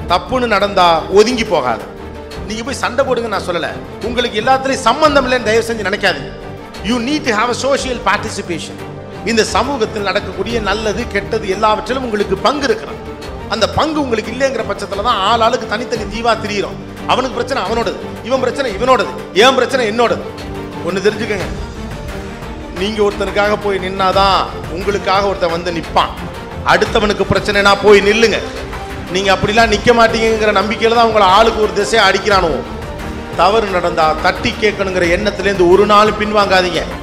தப்புன்னு நடந்தா ஒதுங்கி போகாது நீங்க போய் சண்டை போடுங்க நான் சொல்லல உங்களுக்கு எல்லாத்துலயும் சம்பந்தம் இல்லைன்னு தயவு செஞ்சு நினைக்காதீங்க you need to have a social participation இந்த சமூகத்தில் நடக்கக்கூடிய நல்லது கெட்டது எல்லாவற்றிலும் உங்களுக்கு பங்கு இருக்கிறது அந்த பங்கு உங்களுக்கு இல்லைங்கிற பட்சத்துல தான் ஆள் ஆளுக்கு தனித்தனி தீவா திரியிறோம் அவனுக்கு பிரச்சனை அவனோடது இவன் பிரச்சனை இவனோடது என் பிரச்சனை என்னோடது ஒன்னு தெரிஞ்சுக்கங்க நீங்க ஒருத்தனுக்காக போய் நின்னாதான் உங்களுக்காக ஒருத்தன் வந்து நிப்பான் அடுத்தவனுக்கு பிரச்சனைனா போய் நில்லுங்க நீங்க அப்படிலாம் நிக்க மாட்டீங்கங்கிற நம்பிக்கையில தான் உங்களை ஆளுக்கு ஒரு திசையை அடிக்கிறானோ தவறு நடந்தா தட்டி கேட்கணுங்கிற எண்ணத்துல இருந்து ஒரு நாள் பின்வாங்காதீங்க